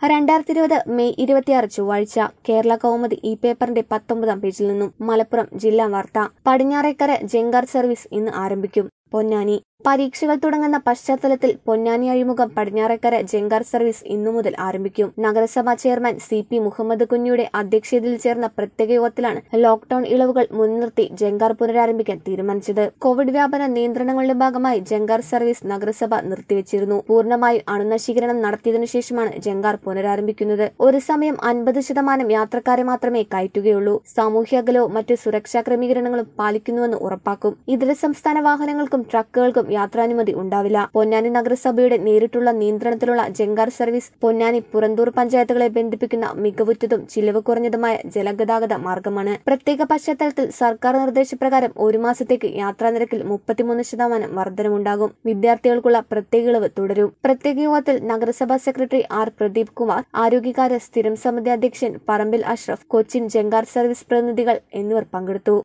രണ്ടായിരത്തി ഇരുപത് മെയ് ഇരുപത്തിയാറ് ചൊവ്വാഴ്ച കേരള കൗമുദി ഈ പേപ്പറിന്റെ പത്തൊമ്പതാം പേജിൽ നിന്നും മലപ്പുറം ജില്ലാ വാർത്ത പടിഞ്ഞാറേക്കര ജങ്കാർ സർവീസ് ഇന്ന് ആരംഭിക്കും പൊന്നാനി പരീക്ഷകൾ തുടങ്ങുന്ന പശ്ചാത്തലത്തിൽ പൊന്നാനി അഴിമുഖം പടിഞ്ഞാറേക്കര ജങ്കാർ സർവീസ് ഇന്നു മുതൽ ആരംഭിക്കും നഗരസഭാ ചെയർമാൻ സി പി മുഹമ്മദ് കുഞ്ഞിയുടെ അധ്യക്ഷതയിൽ ചേർന്ന പ്രത്യേക യോഗത്തിലാണ് ലോക്ഡൌൺ ഇളവുകൾ മുൻനിർത്തി ജങ്കാർ പുനരാരംഭിക്കാൻ തീരുമാനിച്ചത് കോവിഡ് വ്യാപന നിയന്ത്രണങ്ങളുടെ ഭാഗമായി ജങ്കാർ സർവീസ് നഗരസഭ നിർത്തിവച്ചിരുന്നു പൂർണ്ണമായും അണുനശീകരണം നടത്തിയതിനു ശേഷമാണ് ജങ്കാർ പുനരാരംഭിക്കുന്നത് ഒരു സമയം അൻപത് ശതമാനം യാത്രക്കാരെ മാത്രമേ കയറ്റുകയുള്ളൂ സാമൂഹ്യ അകലവും മറ്റു സുരക്ഷാ ക്രമീകരണങ്ങളും പാലിക്കുന്നുവെന്ന് ഉറപ്പാക്കും ഇതര സംസ്ഥാന വാഹനങ്ങൾക്കും ട്രക്കുകൾക്കും യാത്രാനുമതി ഉണ്ടാവില്ല പൊന്നാനി നഗരസഭയുടെ നേരിട്ടുള്ള നിയന്ത്രണത്തിലുള്ള ജങ്കാർ സർവീസ് പൊന്നാനി പുറന്തൂർ പഞ്ചായത്തുകളെ ബന്ധിപ്പിക്കുന്ന മികവുറ്റതും ചിലവ് കുറഞ്ഞതുമായ ജലഗതാഗത മാർഗമാണ് പ്രത്യേക പശ്ചാത്തലത്തിൽ സർക്കാർ നിർദ്ദേശപ്രകാരം ഒരു മാസത്തേക്ക് യാത്രാ നിരക്കിൽ മുപ്പത്തിമൂന്ന് ശതമാനം വർധനമുണ്ടാകും വിദ്യാർത്ഥികൾക്കുള്ള പ്രത്യേക ഇളവ് തുടരും പ്രത്യേക യോഗത്തിൽ നഗരസഭാ സെക്രട്ടറി ആർ പ്രദീപ് കുമാർ ആരോഗ്യകാര്യ സ്ഥിരം സമിതി അധ്യക്ഷൻ പറമ്പിൽ അഷ്റഫ് കൊച്ചിൻ ജങ്കാർ സർവീസ് പ്രതിനിധികൾ എന്നിവർ പങ്കെടുത്തു